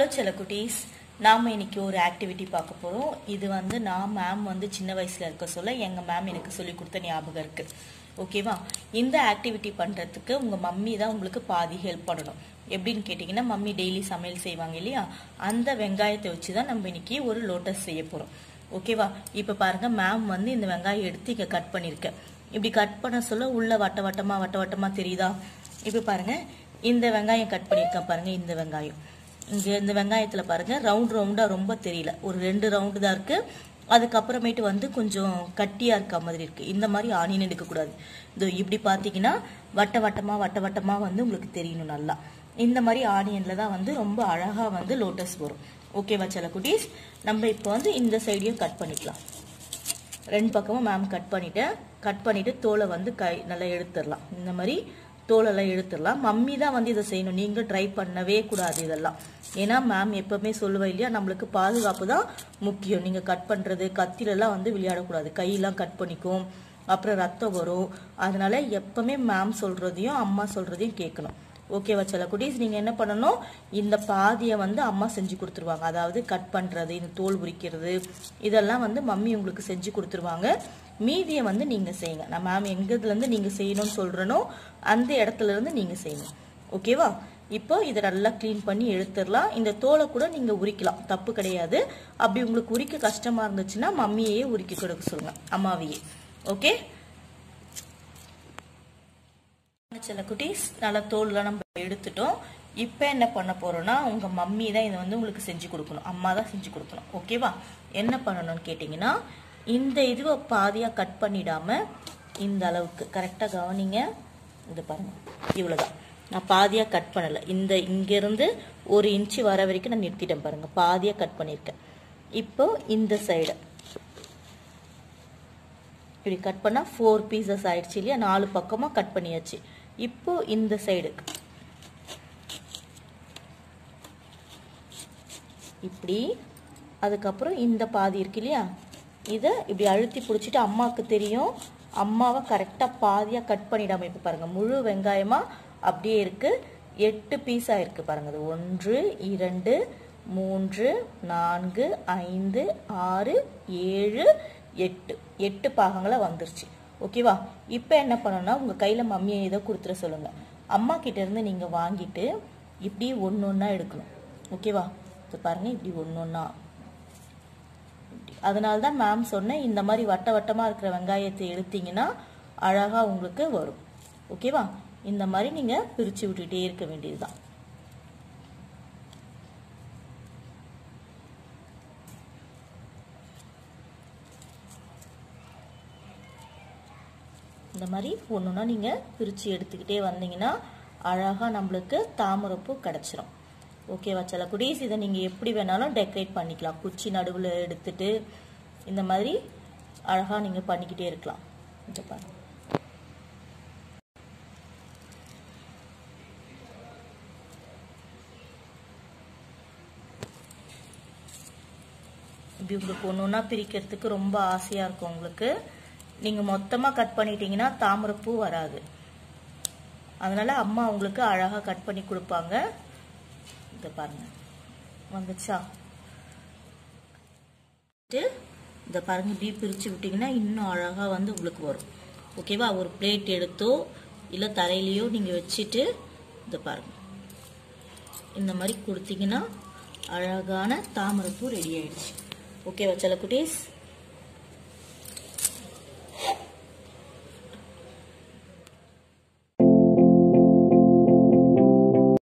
சில குட்டீஸ் நாம் இன்னைக்கு ஒரு ஆக்டிவிட்டி பார்க்க போகிறோம் இது வந்து நான் மேம் வந்து சின்ன வயசில் இருக்க சொல்ல எங்கள் மேம் எனக்கு சொல்லி கொடுத்த ஞாபகம் இருக்குது ஓகேவா இந்த ஆக்டிவிட்டி பண்ணுறதுக்கு உங்கள் மம்மி தான் உங்களுக்கு பாதி ஹெல்ப் பண்ணணும் எப்படின்னு கேட்டிங்கன்னா மம்மி டெய்லி சமையல் செய்வாங்க இல்லையா அந்த வெங்காயத்தை வச்சு தான் நம்ம இன்னைக்கு ஒரு லோட்டஸ் செய்ய போகிறோம் ஓகேவா இப்போ பாருங்கள் மேம் வந்து இந்த வெங்காயம் எடுத்து இங்கே கட் பண்ணியிருக்கேன் இப்படி கட் பண்ண சொல்ல உள்ள வட்ட வட்டமாக வட்ட வட்டமாக தெரியுதா இப்போ பாருங்கள் இந்த வெங்காயம் கட் பண்ணியிருக்கேன் பாருங்கள் இந்த வெங்காயம் இங்கே இந்த வெங்காயத்தில் பாருங்கள் ரவுண்ட் ரவுண்டாக ரொம்ப தெரியல ஒரு ரெண்டு ரவுண்டு தான் இருக்குது அதுக்கப்புறமேட்டு வந்து கொஞ்சம் கட்டியாக இருக்க மாதிரி இருக்குது இந்த மாதிரி ஆனியன் எடுக்கக்கூடாது இது இப்படி பார்த்தீங்கன்னா வட்ட வட்டமாக வட்ட வட்டமாக வந்து உங்களுக்கு தெரியணும் நல்லா இந்த மாதிரி ஆனியனில் தான் வந்து ரொம்ப அழகாக வந்து லோட்டஸ் வரும் ஓகேவா சில குட்டீஸ் நம்ம இப்போ வந்து இந்த சைடையும் கட் பண்ணிக்கலாம் ரெண்டு பக்கமும் மேம் கட் பண்ணிட்டேன் கட் பண்ணிவிட்டு தோலை வந்து கை நல்லா எடுத்துடலாம் இந்த மாதிரி தோலெல்லாம் எடுத்துடலாம் மம்மி தான் வந்து இதை செய்யணும் நீங்கள் ட்ரை பண்ணவே கூடாது இதெல்லாம் ஏன்னா மேம் எப்போவுமே சொல்லுவேன் இல்லையா நம்மளுக்கு பாதுகாப்பு தான் முக்கியம் நீங்கள் கட் பண்ணுறது கத்திலெல்லாம் வந்து விளையாடக்கூடாது கையெல்லாம் கட் பண்ணிக்கும் அப்புறம் ரத்தம் வரும் அதனால எப்பவுமே மேம் சொல்கிறதையும் அம்மா சொல்கிறதையும் கேட்கணும் ஓகேவா சில குட்டீஸ் நீங்கள் என்ன பண்ணணும் இந்த பாதியை வந்து அம்மா செஞ்சு கொடுத்துருவாங்க அதாவது கட் பண்ணுறது இந்த தோல் உரிக்கிறது இதெல்லாம் வந்து மம்மி உங்களுக்கு செஞ்சு கொடுத்துருவாங்க மீதியை வந்து நீங்கள் செய்யுங்க நான் மேம் எங்கேருந்துலேருந்து நீங்கள் செய்யணும்னு சொல்கிறனோ அந்த இடத்துல இருந்து நீங்கள் செய்யணும் ஓகேவா இப்போ இதை நல்லா க்ளீன் பண்ணி எடுத்துடலாம் இந்த தோலை கூட நீங்கள் உரிக்கலாம் தப்பு கிடையாது அப்படி உங்களுக்கு உரிக்க கஷ்டமாக இருந்துச்சுன்னா மம்மியையே உரிக்க கொடுக்க சொல்லுங்கள் அம்மாவையே ஓகே சில குட்டீஸ் நல்லா தோல்லாம் நம்ம எடுத்துட்டோம் இப்போ என்ன பண்ண போறோம்னா உங்க மம்மி தான் இதை வந்து உங்களுக்கு செஞ்சு கொடுக்கணும் அம்மா தான் செஞ்சு கொடுக்கணும் ஓகேவா என்ன பண்ணணும்னு கேட்டிங்கன்னா இந்த இதுவை பாதியாக கட் பண்ணிடாம இந்த அளவுக்கு கரெக்டாக கவனிங்க இது பாருங்க இவ்வளோதான் நான் பாதியாக கட் பண்ணலை இந்த இங்கேருந்து ஒரு இன்ச்சு வர வரைக்கும் நான் நிறுத்திட்டேன் பாருங்க பாதியாக கட் பண்ணியிருக்கேன் இப்போ இந்த சைடு இப்படி கட் பண்ணால் ஃபோர் பீசஸ் ஆயிடுச்சு இல்லையா நாலு பக்கமாக கட் பண்ணியாச்சு இப்போ இந்த சைடு இப்படி அதுக்கப்புறம் இந்த பாதி இருக்கு இல்லையா இதை இப்படி அழுத்தி பிடிச்சிட்டு அம்மாவுக்கு தெரியும் அம்மாவை கரெக்டாக பாதியாக கட் பண்ணிடாம இப்போ பாருங்கள் முழு வெங்காயமாக அப்படியே இருக்குது எட்டு பீஸாக இருக்குது பாருங்கள் அது ஒன்று இரண்டு மூன்று நான்கு ஐந்து ஆறு ஏழு எட்டு எட்டு பாகங்களாக வந்துருச்சு ஓகேவா இப்போ என்ன பண்ணணும்னா உங்கள் கையில் மம்மியை ஏதோ கொடுத்துட சொல்லுங்கள் அம்மா கிட்டேருந்து நீங்கள் வாங்கிட்டு இப்படி ஒன்று ஒன்றா எடுக்கணும் ஓகேவா இப்போ பாருங்கள் இப்படி ஒன்று ஒன்றா அதனால தான் மேம் சொன்னேன் இந்த மாதிரி வட்ட வட்டமாக இருக்கிற வெங்காயத்தை எடுத்தீங்கன்னா அழகாக உங்களுக்கு வரும் ஓகேவா இந்த மாதிரி நீங்கள் பிரித்து விட்டுட்டே இருக்க வேண்டியதுதான் இந்த மாதிரி ஒன்றுனா நீங்கள் பிரித்து எடுத்துக்கிட்டே வந்தீங்கன்னா அழகாக நம்மளுக்கு தாமரைப்பூ கிடச்சிரும் ஓகேவா சில குடீஸ் இதை நீங்கள் எப்படி வேணாலும் டெக்கரேட் பண்ணிக்கலாம் குச்சி நடுவில் எடுத்துட்டு இந்த மாதிரி அழகாக நீங்கள் பண்ணிக்கிட்டே இருக்கலாம் இதை பாருங்க இப்படி உங்களுக்கு ஒன்று ஒன்றா பிரிக்கிறதுக்கு ரொம்ப ஆசையாக இருக்கும் உங்களுக்கு நீங்கள் மொத்தமாக கட் பண்ணிட்டீங்கன்னா தாமரைப்பூ வராது அதனால அம்மா உங்களுக்கு அழகாக கட் பண்ணி கொடுப்பாங்க இதை பாருங்க வந்துச்சா இதை பாருங்க இப்படி பிரித்து விட்டிங்கன்னா இன்னும் அழகாக வந்து உங்களுக்கு வரும் ஓகேவா ஒரு பிளேட் எடுத்தோ இல்லை தரையிலையோ நீங்கள் வச்சுட்டு இதை பாருங்க இந்த மாதிரி கொடுத்தீங்கன்னா அழகான தாமரைப்பூ ரெடி ஆயிடுச்சு ஓகேவா சில குட்டீஸ்